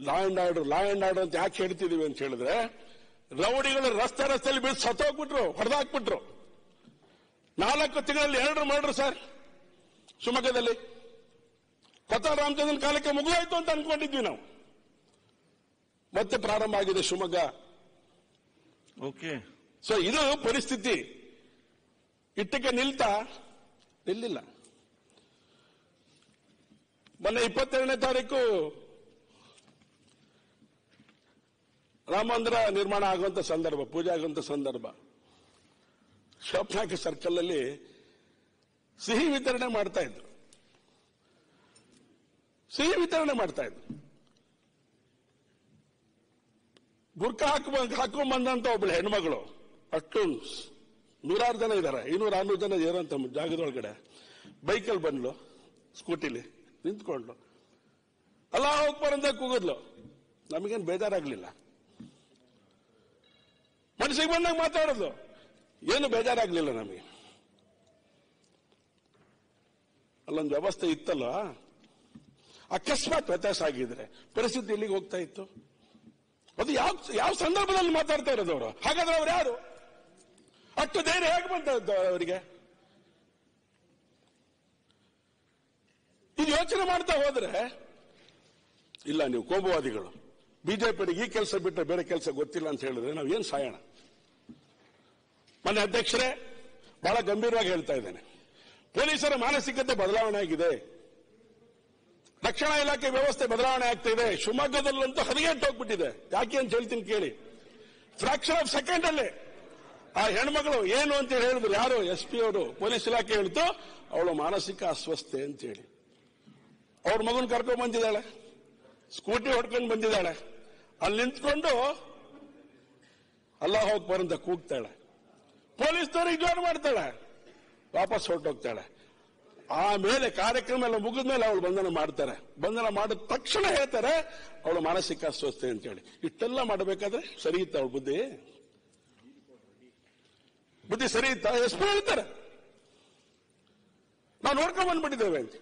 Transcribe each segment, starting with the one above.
Law and order law and order ಅಂತ ಯಾಕೆ ಹೇಳ್ತಿದೀವಿ ಅಂತ ಹೇಳಿದ್ರೆ ರೌಡಿಗಳು ರಸ್ತೆ ರಸ್ತೆಯಲ್ಲಿ ಬಿದ್ದು ಸತ್ತೋಗ್ಬಿಟ್ರು ಹೊಡೆದಾಕ್ಬಿಟ್ರು ನಾಲ್ಕು ತಿಂಗಳಲ್ಲಿ ಎರಡು ಮಾಡ್ರು ಸರ್ ಶಿವಮೊಗ್ಗದಲ್ಲಿ ಕೊತ್ತ ರಾಮಚಂದ್ರನ್ ಕಾಲಕ್ಕೆ ಮುಗಿದೋಯ್ತು ಅಂತ ಅನ್ಕೊಂಡಿದ್ವಿ ನಾವು ಮತ್ತೆ ಪ್ರಾರಂಭ ಆಗಿದೆ ಶಿವಮೊಗ್ಗ ಓಕೆ ಸೊ ಇದು ಪರಿಸ್ಥಿತಿ ಇಟ್ಟಕ್ಕೆ ನಿಲ್ತಾ ನಿಲ್ಲಿಲ್ಲ ಮೊನ್ನೆ ಇಪ್ಪತ್ತೆರಡನೇ ತಾರೀಕು ರಾಮ ಮಂದಿರ ನಿರ್ಮಾಣ ಆಗುವಂತ ಸಂದರ್ಭ ಪೂಜೆ ಆಗುವಂತ ಸಂದರ್ಭ ಶೋಪ್ನಾಯಕ ಸರ್ಕಲ್ ಅಲ್ಲಿ ಸಿಹಿ ವಿತರಣೆ ಮಾಡ್ತಾ ಇದ್ರು ಸಿಹಿ ವಿತರಣೆ ಮಾಡ್ತಾ ಇದ್ರು ಬುರ್ಕ ಹಾಕುವ ಹಾಕೊಂಡ್ ಬಂದಂತ ಒಬ್ಳು ಹೆಣ್ಮಗಳು ಅಷ್ಟು ನೂರಾರು ಜನ ಇದ್ದಾರೆ ಇನ್ನೂರ ಆರ್ನೂರು ಜನ ಇರೋಂತ ಜಾಗದೊಳಗಡೆ ಬೈಕಲ್ಲಿ ಬಂದ್ಲು ಸ್ಕೂಟಿಲಿ ನಿಂತ್ಕೊಂಡ್ಲು ಅಲ್ಲ ಹೋಗ್ಬಾರ ಅಂತ ಕೂಗಿದ್ಲು ನಮಗೇನು ಬೇಜಾರಾಗ್ಲಿಲ್ಲ ಮನಸ್ಸಿಗೆ ಬಂದಾಗ ಮಾತಾಡೋದು ಏನು ಬೇಜಾರಾಗ್ಲಿಲ್ಲ ನಮಗೆ ಅಲ್ಲೊಂದು ವ್ಯವಸ್ಥೆ ಇತ್ತಲ್ಲ ಅಕಸ್ಮಾತ್ ವ್ಯತ್ಯಾಸ ಆಗಿದ್ರೆ ಪರಿಸ್ಥಿತಿ ಎಲ್ಲಿಗೆ ಹೋಗ್ತಾ ಇತ್ತು ಅದು ಯಾವ ಯಾವ ಸಂದರ್ಭದಲ್ಲಿ ಮಾತಾಡ್ತಾ ಇರೋದು ಅವರು ಹಾಗಾದ್ರೆ ಅವ್ರು ಯಾರು ಅಷ್ಟು ಧೈರ್ಯ ಹೇಗೆ ಬಂತ ಅವರಿಗೆ ಇದು ಯೋಚನೆ ಮಾಡ್ತಾ ಹೋದ್ರೆ ಇಲ್ಲ ನೀವು ಕೋಮುವಾದಿಗಳು ಬಿಜೆಪಿಯವರಿಗೆ ಈ ಕೆಲಸ ಬಿಟ್ಟರೆ ಬೇರೆ ಕೆಲಸ ಗೊತ್ತಿಲ್ಲ ಅಂತ ಹೇಳಿದ್ರೆ ನಾವು ಏನ್ ಸಾಯೋಣ ಮೊನ್ನೆ ಅಧ್ಯಕ್ಷರೇ ಬಹಳ ಗಂಭೀರವಾಗಿ ಹೇಳ್ತಾ ಇದ್ದೇನೆ ಪೊಲೀಸರ ಮಾನಸಿಕತೆ ಬದಲಾವಣೆ ಆಗಿದೆ ರಕ್ಷಣಾ ಇಲಾಖೆ ವ್ಯವಸ್ಥೆ ಬದಲಾವಣೆ ಆಗ್ತಿದೆ ಶಿವಮೊಗ್ಗದಲ್ಲಂತೂ ಹದಗೆಟ್ಟು ಹೋಗ್ಬಿಟ್ಟಿದೆ ಯಾಕೆ ಅಂತ ಹೇಳ್ತೀನಿ ಕೇಳಿ ಫ್ರಾಕ್ಷನ್ ಆಫ್ ಸೆಕೆಂಡ್ ಅಲ್ಲೇ ಆ ಹೆಣ್ಮಗಳು ಏನು ಅಂತ ಹೇಳಿ ಹೇಳಿದ್ರು ಯಾರು ಎಸ್ ಪಿ ಅವರು ಪೊಲೀಸ್ ಇಲಾಖೆ ಹೇಳ್ತು ಅವಳು ಮಾನಸಿಕ ಅಸ್ವಸ್ಥೆ ಅಂತ ಹೇಳಿ ಅವ್ರ ಮಗನ್ ಕರ್ಕೊಂಡ್ ಬಂದಿದ್ದಾಳೆ ಸ್ಕೂಟಿ ಹೊಡ್ಕೊಂಡು ಬಂದಿದ್ದಾಳೆ ಅಲ್ಲಿ ನಿಂತ್ಕೊಂಡು ಅಲ್ಲ ಹೋಗಿ ಬರಂತ ಕೂಗ್ತಾಳೆ ಪೊಲೀಸ್ನವ್ರಿಗೆ ಜೋರು ಮಾಡ್ತಾಳೆ ವಾಪಸ್ ಹೊರಟೋಗ್ತಾಳೆ ಆಮೇಲೆ ಕಾರ್ಯಕ್ರಮ ಎಲ್ಲ ಮುಗಿದ ಮೇಲೆ ಅವಳು ಬಂಧನ ಮಾಡ್ತಾರೆ ಬಂಧನ ಮಾಡಿದ ತಕ್ಷಣ ಹೇಳ್ತಾರೆ ಅವಳು ಮಾನಸಿಕ ಅಸ್ವಸ್ಥೆ ಅಂತೇಳಿ ಇಷ್ಟೆಲ್ಲ ಮಾಡಬೇಕಾದ್ರೆ ಸರಿ ಇತ್ತ ಅವಳ ಬುದ್ಧಿ ಬುದ್ಧಿ ಸರಿ ಇತ್ತ ಎಷ್ಟು ಹೇಳ್ತಾರೆ ನಾವು ನೋಡ್ಕೊಂಡ್ ಬಂದ್ಬಿಟ್ಟಿದ್ದೇವೆ ಅಂತ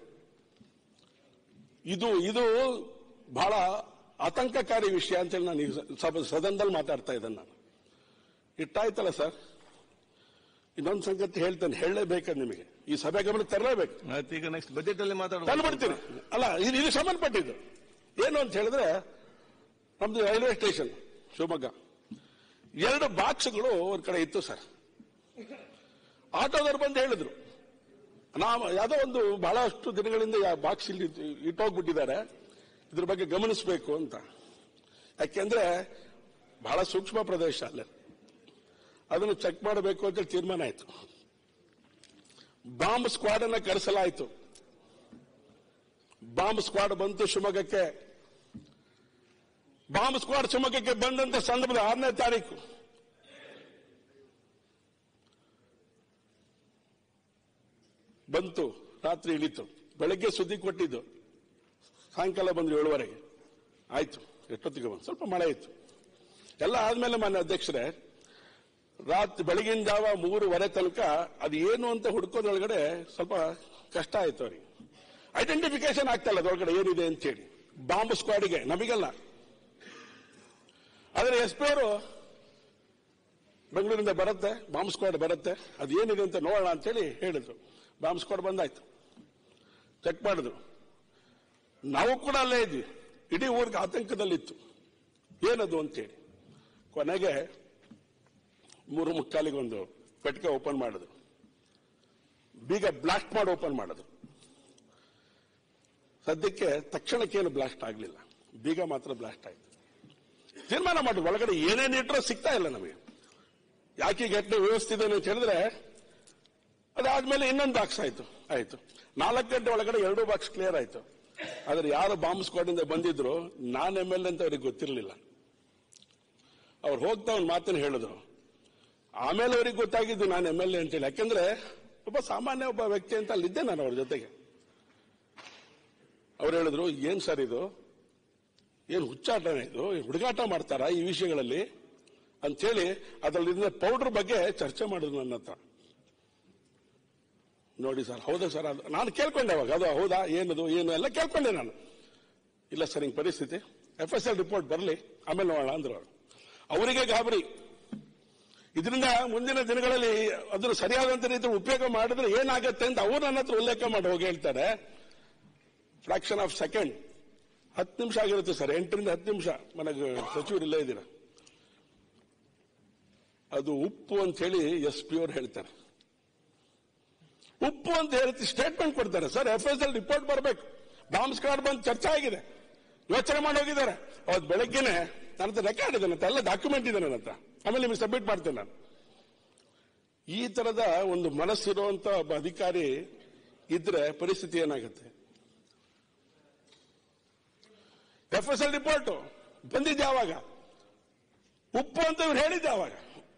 ಇದು ಇದು ಬಹಳ ಆತಂಕಕಾರಿ ವಿಷಯ ಅಂತೇಳಿ ನಾನು ಈ ಸಭ- ಸದನದಲ್ಲಿ ಮಾತಾಡ್ತಾ ಇದ್ದೇನೆ ನಾನು ಇಟ್ಟಾಯ್ತಲ್ಲ ಸರ್ ಇನ್ನೊಂದು ಸಂಗತಿ ಹೇಳ್ತೇನೆ ಹೇಳಲೇಬೇಕು ನಿಮಗೆ ಈ ಸಭೆ ಗಮನಕ್ಕೆ ತರಲೇಬೇಕು ಆಯ್ತು ಈಗ ನೆಕ್ಸ್ಟ್ ಬಜೆಟ್ ಅಲ್ಲಿ ಮಾತಾಡೋಣ ತಂದ್ಬಿಡ್ತೀನಿ ಅಲ್ಲ ಇದು ಇದು ಸಂಬಂಧಪಟ್ಟಿದ್ದು ಏನು ಅಂತ ಹೇಳಿದ್ರೆ ನಮ್ದು ರೈಲ್ವೆ ಸ್ಟೇಷನ್ ಶಿವಮೊಗ್ಗ ಎರಡು ಬಾಕ್ಸ್ಗಳು ಒಂದ್ ಕಡೆ ಇತ್ತು ಸರ್ ಆಟೋದವ್ರು ಬಂದು ಹೇಳಿದ್ರು ನಾವು ಯಾವುದೋ ಒಂದು ಬಹಳಷ್ಟು ದಿನಗಳಿಂದ ಬಾಕ್ಸ್ ಇಲ್ಲಿ ಇಟ್ಟೋಗ್ಬಿಟ್ಟಿದ್ದಾರೆ ಇದ್ರ ಬಗ್ಗೆ ಗಮನಿಸಬೇಕು ಅಂತ ಯಾಕೆಂದ್ರೆ ಬಹಳ ಸೂಕ್ಷ್ಮ ಪ್ರದೇಶ ಅಲ್ಲೇ ಅದನ್ನು ಚೆಕ್ ಮಾಡಬೇಕು ಅಂತ ತೀರ್ಮಾನ ಆಯಿತು ಬಾಂಬ್ ಸ್ಕ್ವಾಡ್ ಅನ್ನ ಕರೆಸಲಾಯಿತು ಬಾಂಬ್ ಸ್ಕ್ವಾಡ್ ಬಂತು ಶಿವಮೊಗ್ಗಕ್ಕೆ ಬಾಂಬ್ ಸ್ಕ್ವಾಡ್ ಶಿವಮೊಗ್ಗಕ್ಕೆ ಬಂದಂತ ಸಂದರ್ಭದ ಆರನೇ ತಾರೀಕು ಬಂತು ರಾತ್ರಿ ಇಳಿತು ಬೆಳಗ್ಗೆ ಸುದ್ದಿ ಕೊಟ್ಟಿದ್ದು ಸಾಯಂಕಾಲ ಬಂದ್ರು ಏಳುವರೆಗೆ ಆಯ್ತು ಎಷ್ಟೊತ್ತಿಗೆ ಬಂತು ಸ್ವಲ್ಪ ಮಳೆ ಇತ್ತು ಎಲ್ಲ ಆದ್ಮೇಲೆ ಮಾನ್ಯ ಅಧ್ಯಕ್ಷರೇ ರಾತ್ರಿ ಬೆಳಗಿನ ಜಾವ ಮೂರುವರೆ ತನಕ ಅದು ಏನು ಅಂತ ಹುಡ್ಕೋದ್ರೊಳಗಡೆ ಸ್ವಲ್ಪ ಕಷ್ಟ ಆಯ್ತು ಅವರಿಗೆ ಐಡೆಂಟಿಫಿಕೇಶನ್ ಆಗ್ತಾ ಇಲ್ಲ ಅದ್ರೊಳಗಡೆ ಏನಿದೆ ಅಂತ ಹೇಳಿ ಬಾಂಬ್ ಸ್ಕ್ವಾಡಿಗೆ ನಮಗೆಲ್ಲ ಆದ್ರೆ ಎಸ್ ಪಿ ಅವರು ಬೆಂಗಳೂರಿಂದ ಬರುತ್ತೆ ಬಾಂಬ್ ಸ್ಕ್ವಾಡ್ ಬರುತ್ತೆ ಅದು ಏನಿದೆ ಅಂತ ನೋಡೋಣ ಅಂತೇಳಿ ಹೇಳಿದ್ರು ಬಾಂಬ್ ಸ್ಕ್ವಾಡ್ ಬಂದಾಯ್ತು ಚೆಕ್ ಮಾಡಿದ್ರು ನಾವು ಕೂಡ ಅಲ್ಲೇ ಇದ್ವಿ ಇಡೀ ಊರಿಗೆ ಆತಂಕದಲ್ಲಿತ್ತು ಏನದು ಅಂತೇಳಿ ಕೊನೆಗೆ ಮೂರು ಮುಕ್ಕಾಲಿಗೆ ಒಂದು ಪೆಟ್ಟಿಗೆ ಓಪನ್ ಮಾಡಿದ್ರು ಬೀಗ ಬ್ಲಾಸ್ಟ್ ಮಾಡಿ ಓಪನ್ ಮಾಡಿದ್ರು ಸದ್ಯಕ್ಕೆ ತಕ್ಷಣಕ್ಕೇನು ಬ್ಲಾಸ್ಟ್ ಆಗಲಿಲ್ಲ ಬೀಗ ಮಾತ್ರ ಬ್ಲಾಸ್ಟ್ ಆಯ್ತು ತೀರ್ಮಾನ ಮಾಡಿ ಒಳಗಡೆ ಏನೇನು ಇಟ್ಟರೂ ಸಿಗ್ತಾ ಇಲ್ಲ ನಮಗೆ ಯಾಕೆ ಈ ಘಟನೆ ವ್ಯವಸ್ಥಿತ ಅಂತ ಹೇಳಿದ್ರೆ ಅದಾದ್ಮೇಲೆ ಇನ್ನೊಂದು ಬಾಕ್ಸ್ ಆಯ್ತು ಆಯ್ತು ನಾಲ್ಕು ಗಂಟೆ ಒಳಗಡೆ ಎರಡು ಬಾಕ್ಸ್ ಕ್ಲಿಯರ್ ಆಯ್ತು ಆದ್ರೆ ಯಾರು ಬಾಂಬ್ ಸ್ಕ್ವಾಡ್ ಇಂದ ಬಂದಿದ್ರು ನಾನ್ ಎಮ್ ಎಲ್ ಅಂತ ಅವ್ರಿಗೆ ಗೊತ್ತಿರಲಿಲ್ಲ ಅವ್ರು ಹೋಗ್ತಾ ಒಂದು ಮಾತನ್ನು ಹೇಳಿದ್ರು ಆಮೇಲೆ ಅವ್ರಿಗೆ ಗೊತ್ತಾಗಿದ್ದು ನಾನು ಎಮ್ ಎಲ್ ಎ ಅಂತೇಳಿ ಯಾಕೆಂದ್ರೆ ಒಬ್ಬ ಸಾಮಾನ್ಯ ಒಬ್ಬ ವ್ಯಕ್ತಿ ಅಂತ ಅಲ್ಲಿದ್ದೆ ನಾನು ಅವ್ರ ಜೊತೆಗೆ ಅವ್ರು ಹೇಳಿದ್ರು ಏನ್ ಸರ್ ಇದು ಏನ್ ಹುಚ್ಚಾಟನೇ ಇದು ಏನ್ ಹುಡುಗಾಟ ಮಾಡ್ತಾರಾ ಈ ವಿಷಯಗಳಲ್ಲಿ ಅಂಥೇಳಿ ಅದರಲ್ಲಿದ್ದ ಪೌಡರ್ ಬಗ್ಗೆ ಚರ್ಚೆ ಮಾಡಿದ್ರು ನನ್ನ ಹತ್ರ ನೋಡಿ ಸರ್ ಹೌದಾ ಸರ್ ಅದು ನಾನು ಕೇಳ್ಕೊಂಡೆ ಅವಾಗ ಅದು ಹೌದಾ ಏನದು ಏನು ಎಲ್ಲ ಕೇಳ್ಕೊಂಡೆ ನಾನು ಇಲ್ಲ ಸರ್ ಹಿಂಗ್ ಪರಿಸ್ಥಿತಿ ಎಫ್ ಎಸ್ ಎಲ್ ರಿಪೋರ್ಟ್ ಬರಲಿ ಆಮೇಲೆ ನೋಡೋಣ ಅಂದ್ರು ಅವರು ಅವರಿಗೆ ಗಾಬರಿ ಇದರಿಂದ ಮುಂದಿನ ದಿನಗಳಲ್ಲಿ ಅದ್ರ ಸರಿಯಾದಂತ ರೀತಿ ಉಪಯೋಗ ಮಾಡಿದ್ರೆ ಏನಾಗತ್ತೆ ಅಂತ ಅವ್ರು ನನ್ನ ಹತ್ರ ಉಲ್ಲೇಖ ಮಾಡಿ ಹೋಗಿ ಹೇಳ್ತಾರೆ ಫ್ರಾಕ್ಷನ್ ಆಫ್ ಸೆಕೆಂಡ್ ಹತ್ತು ನಿಮಿಷ ಆಗಿರುತ್ತೆ ಸರ್ ಎಂಟರಿಂದ ಹತ್ತು ನಿಮಿಷ ಮನೆಗೆ ಸಚಿವರು ಇಲ್ಲೇ ಇದ್ದೀರಾ ಅದು ಉಪ್ಪು ಅಂತ ಹೇಳಿ ಎಸ್ ಪಿ ಅವ್ರು ಹೇಳ್ತಾರೆ ಉಪ್ಪು ಅಂತ ಹೇಳಿ ಸ್ಟೇಟ್ಮೆಂಟ್ ಕೊಡ್ತಾರೆ sir F S L report ಬರಬೇಕು ಬಾಂಬ್ ಸ್ಕ್ವಾಡ್ ಬಂದು ಚರ್ಚೆ ಆಗಿದೆ ಯೋಚನೆ ಮಾಡಿ ಹೋಗಿದ್ದಾರೆ ಅವತ್ತು ಬೆಳಗ್ಗೆನೆ ನನ್ನ ಹತ್ರ ರೆಕಾರ್ಡ್ ಇದೆ ನನ್ನ ಹತ್ರ, ಎಲ್ಲ ಡಾಕ್ಯುಮೆಂಟ್ ಇದೆ ನನ್ನ ಹತ್ರ ಆಮೇಲೆ ನಿಮಗೆ ಸಬ್ಮಿಟ್ ಮಾಡ್ತೇನೆ ನಾನು ಈ ತರದ ಒಂದು ಮನಸ್ಸಿರುವಂತ ಒಬ್ಬ ಅಧಿಕಾರಿ ಇದ್ರೆ ಪರಿಸ್ಥಿತಿ ಏನಾಗುತ್ತೆ ಎಫ್ ಎಸ್ ಎಲ್ ರಿಪೋರ್ಟ್ ಬಂದಿದ್ದೆ ಯಾವಾಗ ಉಪ್ಪು ಅಂತ ಇವ್ರು ಹೇಳಿದ್ದೆ ಯಾವಾಗ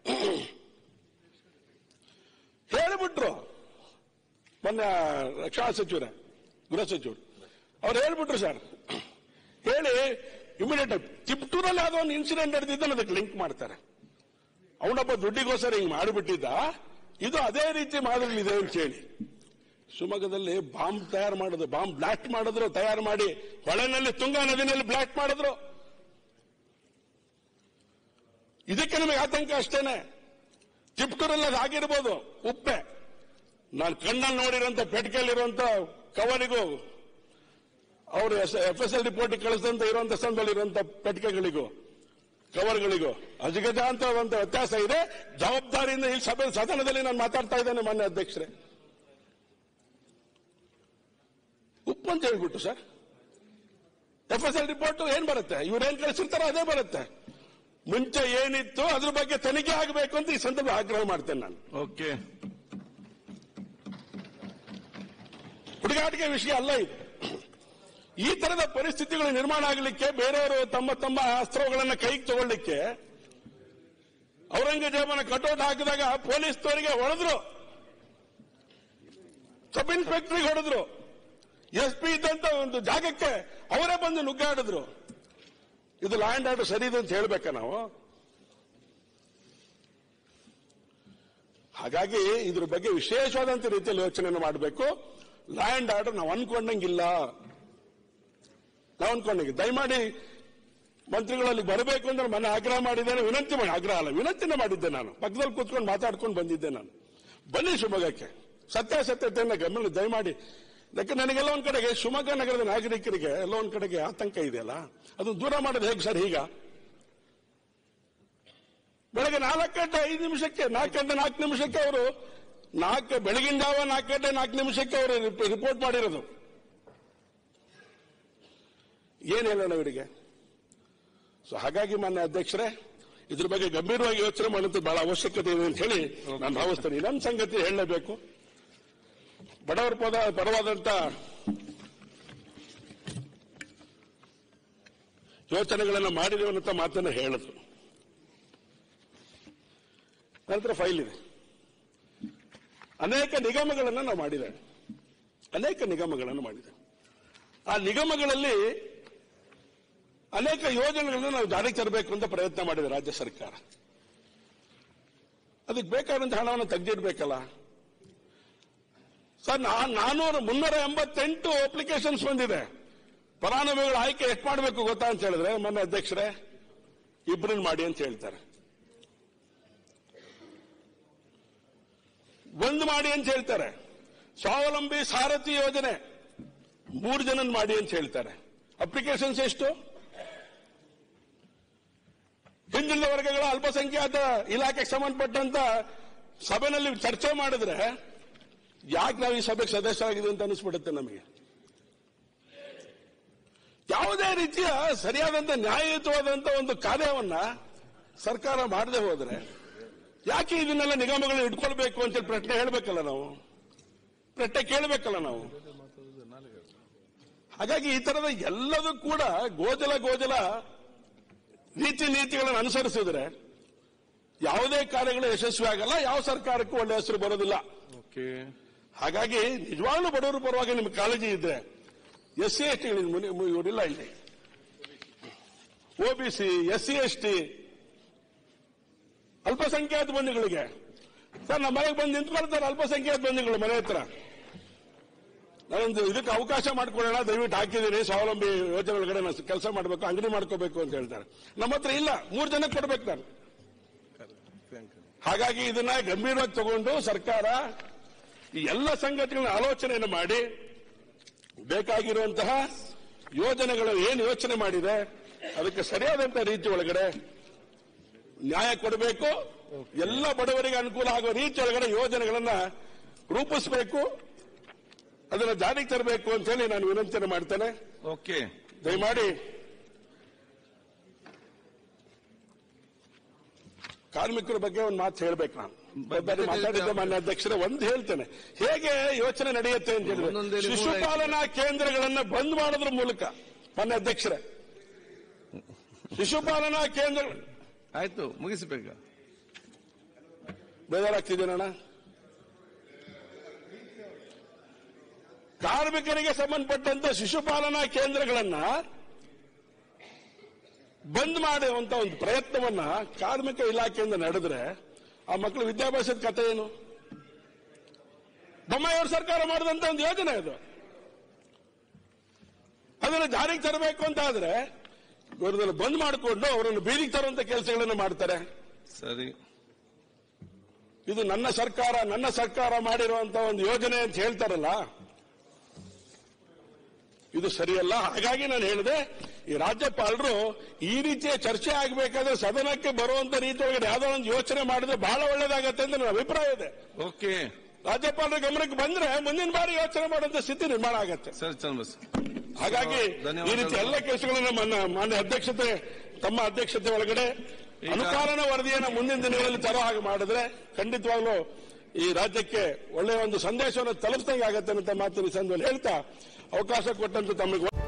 ಹೇಳಿಬಿಟ್ರು ಮೊನ್ನೆ ರಕ್ಷಣಾ ಸಚಿವರೇ ಗೃಹ ಸಚಿವರು ಅವ್ರು ಹೇಳ್ಬಿಟ್ರು ಸರ್ ಹೇಳಿ ಇಮಿಡಿಯೇಟ್ ತಿಪ್ಟೂರಲ್ಲಿ ಯಾವುದೋ ಒಂದು ಇನ್ಸಿಡೆಂಟ್ ನಡೆದಿದ್ದನ್ನು ಅದಕ್ಕೆ ಲಿಂಕ್ ಮಾಡ್ತಾರೆ ಅವನೊಬ್ಬ ದುಡ್ಡಿಗೋಸ್ಕರ ಹಿಂಗ್ ಮಾಡಿಬಿಟ್ಟಿದ್ದ ಇದು ಅದೇ ರೀತಿ ಮಾಡಲಿದೆ ಅಂತ ಹೇಳಿ ಶಿವಮೊಗ್ಗದಲ್ಲಿ ಬಾಂಬ್ ತಯಾರು ಮಾಡಿದ್ರು ಬಾಂಬ್ ಬ್ಲಾಸ್ಟ್ ಮಾಡಿದ್ರು ತಯಾರು ಮಾಡಿ ಹೊಳೆನಲ್ಲಿ ತುಂಗಾ ನದಿನಲ್ಲಿ ಬ್ಲಾಸ್ಟ್ ಮಾಡಿದ್ರು ಇದಕ್ಕೆ ನಮಗೆ ಆತಂಕ ಅಷ್ಟೇನೆ ಚಿಪ್ಟೂರಲ್ಲಿ ಅದು ಆಗಿರ್ಬೋದು ಉಪ್ಪೆ ನಾನು ಕಣ್ಣಲ್ಲಿ ನೋಡಿರೋಂಥ ಪೆಟ್ಕೆಯಲ್ಲಿರುವಂತ ಕವರಿಗೂ ಅವರು ಎಫ್ ಎಸ್ ಎಲ್ ರಿಪೋರ್ಟ್ ಕಳಿಸಿದಂತ ಇರುವಂತ ಸ್ಥಳದಲ್ಲಿರುವಂತ ಪೆಟ್ಟಿಗೆಗಳಿಗೂ ಕವರ್ಗಳಿಗೂ ಅಜಗಜಾಂತವಾದಂತ ವ್ಯತ್ಯಾಸ ಇದೆ ಜವಾಬ್ದಾರಿಯಿಂದ ಈ ಸಭೆ ಸದನದಲ್ಲಿ ನಾನು ಮಾತಾಡ್ತಾ ಇದ್ದೇನೆ ಮಾನ್ಯ ಅಧ್ಯಕ್ಷರೇ ಉಪ್ಪು ಅಂತ ಹೇಳ್ಬಿಟ್ಟು sir F S L report ಏನ್ ಬರುತ್ತೆ ಇವ್ರೇನ್ ಕಳಿಸಿರ್ತಾರೋ ಅದೇ ಬರುತ್ತೆ ಮುಂಚೆ ಏನಿತ್ತು ಅದ್ರ ಬಗ್ಗೆ ತನಿಖೆ ಆಗಬೇಕು ಅಂತ ಈ ಸಂದರ್ಭ ಆಗ್ರಹ ಮಾಡ್ತೇನೆ ನಾನು ಓಕೆ ಹುಡುಗಾಟಿಕೆ ವಿಷಯ ಅಲ್ಲ ಇದು ಈ ತರದ ಪರಿಸ್ಥಿತಿಗಳು ನಿರ್ಮಾಣ ಆಗಲಿಕ್ಕೆ ಬೇರೆಯವರು ತಮ್ಮ ತಮ್ಮ ಅಸ್ತ್ರಗಳನ್ನ ಕೈಗೆ ತಗೊಳ್ಳಿಕ್ಕೆ ಔರಂಗಜೇಬನ ಕಟೌಟ್ ಹಾಕಿದಾಗ ಪೊಲೀಸ್ನವರಿಗೆ ಹೊಡೆದ್ರು ಸಬ್ ಇನ್ಸ್ಪೆಕ್ಟರ್ಗೆ ಹೊಡೆದ್ರು ಎಸ್ ಪಿ ಇದ್ದಂತ ಒಂದು ಜಾಗಕ್ಕೆ ಅವರೇ ಬಂದು ನುಗ್ಗಾಡಿದ್ರು ಇದು ಲಾ ಅಂಡ್ ಆರ್ಡರ್ ಸರಿ ಇದೆ ಅಂತ ಹೇಳ್ಬೇಕಾ ನಾವು ಹಾಗಾಗಿ ಇದ್ರ ಬಗ್ಗೆ ವಿಶೇಷವಾದಂತ ರೀತಿಯಲ್ಲಿ ಯೋಚನೆ ಮಾಡಬೇಕು ಲಾ ಅಂಡ್ ಆರ್ಡರ್ ನಾವು ಅನ್ಕೊಂಡಂಗಿಲ್ಲ ನಾವು ಅನ್ಕೊಂಡಂಗೆ ದಯಮಾಡಿ ಮಂತ್ರಿಗಳಲ್ಲಿ ಬರಬೇಕು ಅಂದ್ರೆ ಮನೆ ಆಗ್ರಹ ಮಾಡಿದ್ದೇನೆ ವಿನಂತಿ ಮಾಡಿ ಆಗ್ರಹ ಅಲ್ಲ ವಿನಂತಿನೇ ಮಾಡಿದ್ದೆ ನಾನು ಪಕ್ಕದಲ್ಲಿ ಕೂತ್ಕೊಂಡು ಮಾತಾಡ್ಕೊಂಡು ಬಂದಿದ್ದೆ ನಾನು ಬನ್ನಿ ಶಿವಮೊಗ್ಗಕ್ಕೆ ಸತ್ಯಾಸತ್ಯತೆಯನ್ನ ಗಮನ ದಯಮಾಡಿ ಯಾಕೆ ನನಗೆಲ್ಲ ಒಂದ್ ಕಡೆಗೆ ಶಿವಮೊಗ್ಗ ನಗರದ ನಾಗರಿಕರಿಗೆ ಎಲ್ಲ ಒಂದ್ ಕಡೆಗೆ ಆತಂಕ ಇದೆಯಲ್ಲ ಅದು ದೂರ ಮಾಡೋದು ಹೇಗೆ ಸರ್ ಈಗ ಬೆಳಗ್ಗೆ ನಾಲ್ಕು ಗಂಟೆ ಐದು ನಿಮಿಷಕ್ಕೆ ನಾಲ್ಕು ಗಂಟೆ ನಾಲ್ಕು ನಿಮಿಷಕ್ಕೆ ಅವರು ನಾಲ್ಕು ಬೆಳಗಿನ ಜಾವ ನಾಲ್ಕು ಗಂಟೆ ನಾಲ್ಕು ನಿಮಿಷಕ್ಕೆ ಅವರು ರಿಪೋರ್ಟ್ ಮಾಡಿರೋದು ಏನ್ ಹೇಳೋಣ ಇವರಿಗೆ ಸೊ ಹಾಗಾಗಿ ಮಾನ್ಯ ಅಧ್ಯಕ್ಷರೇ ಇದ್ರ ಬಗ್ಗೆ ಗಂಭೀರವಾಗಿ ಯೋಚನೆ ಮಾಡೋದು ಬಹಳ ಅವಶ್ಯಕತೆ ಇದೆ ಅಂತ ಹೇಳಿ ನಾನು ಭಾವಿಸ್ತೇನೆ ಇನ್ನೊಂದು ಸಂಗತಿ ಹೇಳಲೇಬೇಕು ಬಡವರ ಪದ ಪರವಾದಂತ ಯೋಚನೆಗಳನ್ನು ಮಾಡಿದೆವು ಅಂತ ಮಾತನ್ನ ಹೇಳಿದ್ರು ನಂತರ ಫೈಲ್ ಇದೆ ಅನೇಕ ನಿಗಮಗಳನ್ನು ನಾವು ಮಾಡಿದ್ದೇವೆ ಅನೇಕ ನಿಗಮಗಳನ್ನು ಮಾಡಿದ್ದೇವೆ ಆ ನಿಗಮಗಳಲ್ಲಿ ಅನೇಕ ಯೋಜನೆಗಳನ್ನು ನಾವು ಜಾರಿಗೆ ತರಬೇಕು ಅಂತ ಪ್ರಯತ್ನ ಮಾಡಿದೆ ರಾಜ್ಯ ಸರ್ಕಾರ ಅದಕ್ಕೆ ಬೇಕಾದಂತ ಹಣವನ್ನು ತೆಗೆದಿಡ್ಬೇಕಲ್ಲ ಸರ್ ನಾ- ನಾನೂರ ಮುನ್ನೂರ ಎಂಬತ್ತೆಂಟು ಅಪ್ಲಿಕೇಶನ್ಸ್ ಬಂದಿದೆ ಫಲಾನುಭವಿಗಳ ಆಯ್ಕೆ ಎಷ್ಟು ಮಾಡಬೇಕು ಗೊತ್ತಾ ಅಂತ ಹೇಳಿದ್ರೆ ಮೊನ್ನೆ ಅಧ್ಯಕ್ಷರೇ ಇಬ್ಬರನ್ನ ಮಾಡಿ ಅಂತ ಹೇಳ್ತಾರೆ ಒಂದು ಮಾಡಿ ಅಂತ ಹೇಳ್ತಾರೆ ಸ್ವಾವಲಂಬಿ ಸಾರಥಿ ಯೋಜನೆ ಮೂರು ಜನನ್ ಮಾಡಿ ಅಂತ ಹೇಳ್ತಾರೆ ಅಪ್ಲಿಕೇಶನ್ಸ್ ಎಷ್ಟು ಹಿಂದುಳಿದ ವರ್ಗಗಳ ಅಲ್ಪಸಂಖ್ಯಾತ ಇಲಾಖೆಗೆ ಸಂಬಂಧಪಟ್ಟಂತ ಸಭೆಯಲ್ಲಿ ಚರ್ಚೆ ಮಾಡಿದ್ರೆ ಯಾಕೆ ನಾವು ಈ ಸಭೆಗೆ ಸದಸ್ಯರಾಗಿದೆ ಅಂತ ಅನಿಸ್ಬಿಡುತ್ತೆ ನಮಗೆ ಯಾವುದೇ ರೀತಿಯ ಸರಿಯಾದಂತ ನ್ಯಾಯಯುತವಾದಂತ ಒಂದು ಕಾರ್ಯವನ್ನ ಸರ್ಕಾರ ಮಾಡದೆ ಹೋದ್ರೆ ಯಾಕೆ ಇದನ್ನೆಲ್ಲ ನಿಗಮಗಳು ಇಟ್ಕೊಳ್ಬೇಕು ಅಂತೇಳಿ ಪ್ರಶ್ನೆ ಹೇಳ್ಬೇಕಲ್ಲ ನಾವು ಪ್ರಶ್ನೆ ಕೇಳಬೇಕಲ್ಲ ನಾವು ಹಾಗಾಗಿ ಈ ತರದ ಎಲ್ಲದೂ ಕೂಡ ಗೋಜಲ ಗೋಜಲ ನೀತಿ ನೀತಿಗಳನ್ನು ಅನುಸರಿಸಿದ್ರೆ ಯಾವುದೇ ಕಾರ್ಯಗಳು ಯಶಸ್ವಿ ಆಗಲ್ಲ ಯಾವ ಸರ್ಕಾರಕ್ಕೂ ಒಳ್ಳೆ ಹೆಸರು ಬರೋದಿಲ್ಲ ಓಕೆ ಹಾಗಾಗಿ ನಿಜವಾಗ್ಲೂ ಬಡವರ ಪರವಾಗಿ ನಿಮ್ಗೆ ಕಾಳಜಿ ಇದ್ರೆ ಎಸ್ ಸಿ ಎಸ್ ಟಿ ಇವರಿಲ್ಲ ಇಲ್ಲಿ OBC S C S T ಅಲ್ಪಸಂಖ್ಯಾತ ಬಂಧುಗಳಿಗೆ ಸರ್ ನಮ್ಮ ಮನೆಗೆ ಬಂದು ನಿಂತ್ಕೊಳ್ತಾರೆ ಅಲ್ಪಸಂಖ್ಯಾತ ಬಂಧುಗಳು ಮನೆ ಹತ್ರ ನಾನೊಂದು ಇದಕ್ಕೆ ಅವಕಾಶ ಮಾಡ್ಕೊಳ್ಳೋಣ ದಯವಿಟ್ಟು ಹಾಕಿದ್ದೀನಿ ಸ್ವಾವಲಂಬಿ ಯೋಜನೆ ಒಳಗಡೆ ನಾನು ಕೆಲಸ ಮಾಡಬೇಕು ಅಂಗಡಿ ಮಾಡ್ಕೋಬೇಕು ಅಂತ ಹೇಳ್ತಾರೆ ನಮ್ಮ ಹತ್ರ ಇಲ್ಲ ಮೂರು ಜನಕ್ಕೆ ಕೊಡ್ಬೇಕು ನಾನು ಹಾಗಾಗಿ ಇದನ್ನ ಗಂಭೀರವಾಗಿ ತಗೊಂಡು ಸರ್ಕಾರ ಈ ಎಲ್ಲ ಸಂಗತಿಗಳನ್ನ ಆಲೋಚನೆಯನ್ನು ಮಾಡಿ ಬೇಕಾಗಿರುವಂತಹ ಯೋಜನೆಗಳು ಏನು ಯೋಚನೆ ಮಾಡಿದೆ ಅದಕ್ಕೆ ಸರಿಯಾದಂತಹ ರೀತಿ ಒಳಗಡೆ ನ್ಯಾಯ ಕೊಡಬೇಕು ಎಲ್ಲ ಬಡವರಿಗೆ ಅನುಕೂಲ ಆಗುವ ರೀತಿ ಒಳಗಡೆ ಯೋಜನೆಗಳನ್ನ ರೂಪಿಸಬೇಕು ಅದನ್ನ ಜಾರಿಗೆ ತರಬೇಕು ಅಂತ ಹೇಳಿ ನಾನು ವಿನಂತಿಯನ್ನು ಮಾಡ್ತೇನೆ ಓಕೆ ದಯಮಾಡಿ ಕಾರ್ಮಿಕರ ಬಗ್ಗೆ ಒಂದು ಮಾತು ಹೇಳ್ಬೇಕು ನಾನು ಒಬ್ಬರು ಮಾತಾಡಿದ್ದೆ ಮಾನ್ಯ ಅಧ್ಯಕ್ಷರೇ ಒಂದು ಹೇಳ್ತೇನೆ ಹೇಗೆ ಯೋಚನೆ ನಡೆಯುತ್ತೆ ಅಂತ ಹೇಳಿದ್ರೆ ಒಂದೊಂದೇ ಮೂಲ ಶಿಶುಪಾಲನಾ ಕೇಂದ್ರಗಳನ್ನ ಬಂದ್ ಮಾಡೋದ್ರ ಮೂಲಕ ಮಾನ್ಯ ಅಧ್ಯಕ್ಷರೇ ಶಿಶುಪಾಲನಾ ಕೇಂದ್ರ ಆಯ್ತು ಮುಗಿಸಬೇಕ ಬೇಜಾರಾಗ್ತಿದ್ದೀನಣ್ಣ ಕಾರ್ಮಿಕರಿಗೆ ಸಂಬಂಧಪಟ್ಟಂತ ಶಿಶುಪಾಲನಾ ಕೇಂದ್ರಗಳನ್ನ ಬಂದ್ ಮಾಡುವಂತ ಒಂದು ಪ್ರಯತ್ನವನ್ನ ಕಾರ್ಮಿಕ ಇಲಾಖೆಯಿಂದ ನಡೆದ್ರೆ ಆ ಮಕ್ಕಳ ವಿದ್ಯಾಭ್ಯಾಸದ ಕಥೆ ಏನು ಬೊಮ್ಮಾಯಿಯವ್ರ ಸರ್ಕಾರ ಮಾಡಿದಂತ ಒಂದು ಯೋಜನೆ ಅದು ಅದನ್ನು ಜಾರಿಗೆ ತರಬೇಕು ಅಂತ ಆದ್ರೆ ಇವ್ರದನ್ನು ಬಂದ್ ಮಾಡಿಕೊಂಡು ಅವರನ್ನು ಬೀದಿಗೆ ತರುವಂತ ಕೆಲಸಗಳನ್ನು ಮಾಡ್ತಾರೆ ಸರಿ ಇದು ನನ್ನ ಸರ್ಕಾರ ನನ್ನ ಸರ್ಕಾರ ಮಾಡಿರುವಂತ ಒಂದು ಯೋಜನೆ ಅಂತ ಹೇಳ್ತಾರಲ್ಲ ಇದು ಸರಿಯಲ್ಲ ಹಾಗಾಗಿ ನಾನು ಹೇಳಿದೆ ಈ ರಾಜ್ಯಪಾಲರು ಈ ರೀತಿಯ ಚರ್ಚೆ ಆಗಬೇಕಾದ್ರೆ ಸದನಕ್ಕೆ ಬರುವಂತ ರೀತಿ ಒಳಗಡೆ ಯಾವುದೋ ಒಂದು ಯೋಚನೆ ಮಾಡಿದ್ರೆ ಬಹಳ ಒಳ್ಳೇದಾಗತ್ತೆ ಅಂತ ನನ್ನ ಅಭಿಪ್ರಾಯ ಇದೆ ಓಕೆ ರಾಜ್ಯಪಾಲರ ಗಮನಕ್ಕೆ ಬಂದ್ರೆ ಮುಂದಿನ ಬಾರಿ ಯೋಚನೆ ಮಾಡುವಂತ ಸ್ಥಿತಿ ನಿರ್ಮಾಣ ಆಗತ್ತೆ ಸರಿ ಚಂದ್ರಬಸ್ ಹಾಗಾಗಿ ಧನ್ಯವಾದಗಳು. ಈ ರೀತಿ ಎಲ್ಲ ಕೆಲಸಗಳನ್ನ ಮಾನ್ಯ ಮಾನ್ಯ ಅಧ್ಯಕ್ಷತೆ ತಮ್ಮ ಅಧ್ಯಕ್ಷತೆ ಒಳಗಡೆ ಈಗ- ಅನುಪಾಲನ ವರದಿಯನ್ನು ಮುಂದಿನ ದಿನಗಳಲ್ಲಿ ತರೋ ಹಾಗೆ ಮಾಡಿದ್ರೆ ಖಂಡಿತವಾಗ್ಲೂ ಈ ರಾಜ್ಯಕ್ಕೆ ಒಳ್ಳೆಯ ಒಂದು ಸಂದೇಶವನ್ನು ತಲುಪಿದಂಗೆ ಆಗತ್ತೆ ಅಂತ ಮಾತಿನ ಸಂದರ್ಭದಲ್ಲಿ ಹೇಳ್ತಾ ಅವಕಾಶ ಕೊಟ್ಟಂತ ತಮಗೆ